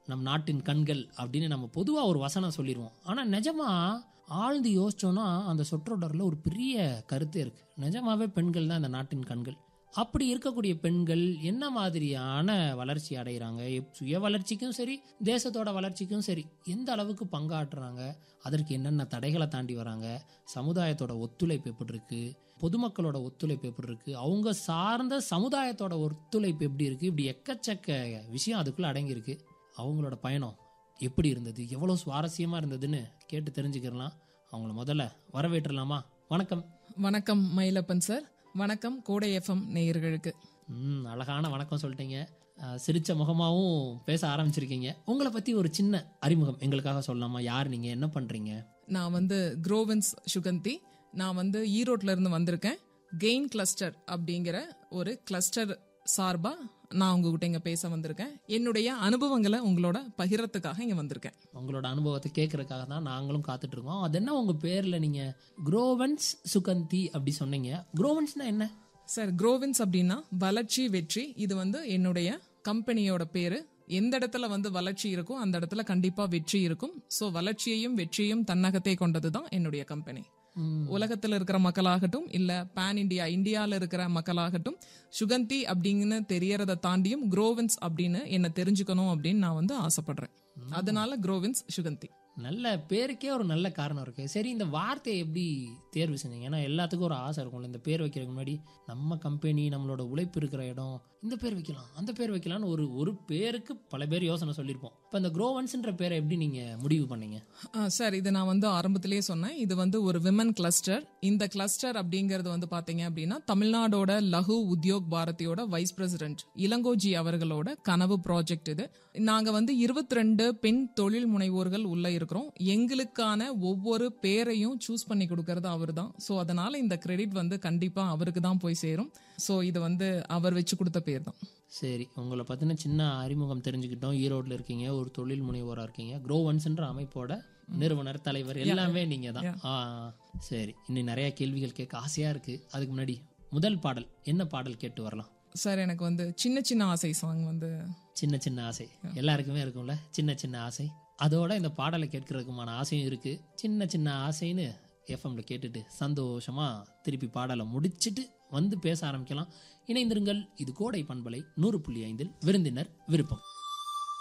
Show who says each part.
Speaker 1: நம் நாட்டின் கண்கள் அப்படின்னு நம்ம பொதுவா ஒரு வசனம் சொல்லிடுவோம் ஆனா நிஜமா ஆழ்ந்து யோசிச்சோம்னா அந்த சொற்றொடர்ல ஒரு பெரிய கருத்தே இருக்கு நிஜமாவே பெண்கள் தான் இந்த நாட்டின் கண்கள் அப்படி இருக்கக்கூடிய பெண்கள் என்ன மாதிரியான வளர்ச்சி அடைகிறாங்க எப்- சுய வளர்ச்சிக்கும் சரி தேசத்தோட வளர்ச்சிக்கும் சரி எந்த அளவுக்கு பங்காற்றுறாங்க அதற்கு என்னென்ன தடைகளை தாண்டி வராங்க சமுதாயத்தோட ஒத்துழைப்பு எப்படி இருக்கு பொதுமக்களோட ஒத்துழைப்பு எப்படி இருக்கு அவங்க சார்ந்த சமுதாயத்தோட ஒத்துழைப்பு எப்படி இருக்கு இப்படி எக்கச்சக்க விஷயம் அதுக்குள்ள அடங்கியிருக்கு அவங்களோட பயணம் எப்படி இருந்தது எவ்வளோ சுவாரஸ்யமா இருந்ததுன்னு கேட்டு தெரிஞ்சுக்கிறலாம் அவங்கள முதல்ல வரவேற்றலாமா வணக்கம்
Speaker 2: வணக்கம் மயிலப்பன் சார் வணக்கம் கோடை எஃப்எம் நேயர்களுக்கு
Speaker 1: ம் அழகான வணக்கம் சொல்லிட்டீங்க அஹ், சிரிச்ச முகமாவும் பேச ஆரம்பிச்சிருக்கீங்க உங்களை பத்தி ஒரு சின்ன அறிமுகம் எங்களுக்காக சொல்லலாமா யார் நீங்க என்ன பண்றீங்க
Speaker 2: நான் வந்து குரோவன்ஸ் சுகந்தி நான் வந்து ஈரோட்ல இருந்து வந்திருக்கேன் கெயின் கிளஸ்டர் அப்படிங்கிற ஒரு கிளஸ்டர் சார்பா நான் உங்ககிட்ட இங்க பேச வந்திருக்கேன் என்னுடைய அனுபவங்களை உங்களோட பகிரத்துக்காக இங்க வந்திருக்கேன்
Speaker 1: உங்களோட அனுபவத்தை கேட்கறதுக்காக தான் நாங்களும் காத்துட்டு இருக்கோம் அது என்ன உங்க பேர்ல நீங்க குரோவன்ஸ் சுகந்தி அப்படி சொன்னீங்க குரோவன்ஸ்னா என்ன
Speaker 2: சார் குரோவின்ஸ் அப்படின்னா வளர்ச்சி வெற்றி இது வந்து என்னுடைய கம்பெனியோட பேரு எந்த இடத்துல வந்து வளர்ச்சி இருக்கோ அந்த இடத்துல கண்டிப்பா வெற்றி இருக்கும் சோ வளர்ச்சியையும் வெற்றியையும் தன்னகத்தே கொண்டதுதான் என்னுடைய கம்பெனி உலகத்துல இருக்கிற மக்களாகட்டும் இல்ல பேன் இந்தியா இந்தியால இருக்கிற மக்களாகட்டும் சுகந்தி அப்படின்னு தெரியறத தாண்டியும் குரோவின்ஸ் அப்படின்னு என்ன தெரிஞ்சுக்கணும் அப்படின்னு நான் வந்து ஆசைப்படுறேன் அதனால குரோவின்ஸ் சுகந்தி
Speaker 1: நல்ல பேருக்கே ஒரு நல்ல காரணம் இருக்கு சரி இந்த வார்த்தையை எப்படி தேர்வு செஞ்சீங்க ஏன்னா எல்லாத்துக்கும் ஒரு ஆசை இருக்கும்ல இந்த பேர் வைக்கிறதுக்கு முன்னாடி நம்ம கம்பெனி நம்மளோட உழைப்பு இருக்கிற இடம் இந்த பேர் வைக்கலாம் அந்த பேர் வைக்கலாம்னு ஒரு ஒரு பேருக்கு பல பேர் யோசனை சொல்லியிருப்போம் இப்போ இந்த குரோவன்ஸ்ன்ற பேரை எப்படி நீங்க முடிவு பண்ணீங்க
Speaker 2: ஆ, சார் இது நான் வந்து ஆரம்பத்திலேயே சொன்னேன் இது வந்து ஒரு விமன் கிளஸ்டர் இந்த கிளஸ்டர் அப்படிங்கிறது வந்து பாத்தீங்க அப்படின்னா தமிழ்நாடோட லகு உத்யோக் பாரதியோட வைஸ் பிரசிடென்ட் இளங்கோஜி அவர்களோட கனவு ப்ராஜெக்ட் இது நாங்க வந்து இருபத்தி ரெண்டு பெண் தொழில் முனைவோர்கள் உள்ள இருக்கிறோம் எங்களுக்கான ஒவ்வொரு பேரையும் சூஸ் பண்ணி கொடுக்கறது அவர் தான் ஸோ அதனால இந்த கிரெடிட் வந்து கண்டிப்பா அவருக்கு தான் போய் சேரும் ஸோ இது வந்து அவர் வச்சு கொடுத்த பேர் தான்
Speaker 1: சரி உங்களை பத்தின சின்ன அறிமுகம் தெரிஞ்சுக்கிட்டோம் ஈரோட்ல இருக்கீங்க ஒரு தொழில் முனைவோரா இருக்கீங்க குரோவன்ஸ்ன்ற அமைப்போட நிறுவனர் தலைவர் எல்லாமே நீங்க தான் ஆ சரி இன்னும் நிறைய கேள்விகள் கேட்க ஆசையா இருக்கு அதுக்கு முன்னாடி முதல் பாடல் என்ன பாடல் கேட்டு வரலாம்
Speaker 2: சார் எனக்கு வந்து சின்ன சின்ன ஆசை சாங் வந்து
Speaker 1: சின்ன சின்ன ஆசை எல்லாருக்குமே இருக்கும்ல சின்ன சின்ன ஆசை அதோட இந்த பாடலை கேட்கறதுக்குமான ஆசையும் இருக்கு சின்ன சின்ன ஆசைன்னு எஃப்எம்ல கேட்டுட்டு சந்தோஷமா திருப்பி பாடலை முடிச்சிட்டு வந்து பேச ஆரம்பிக்கலாம் இணைந்திருங்கள் இது கோடை பண்பலை நூறு புள்ளி ஐந்தில் விருந்தினர் விருப்பம்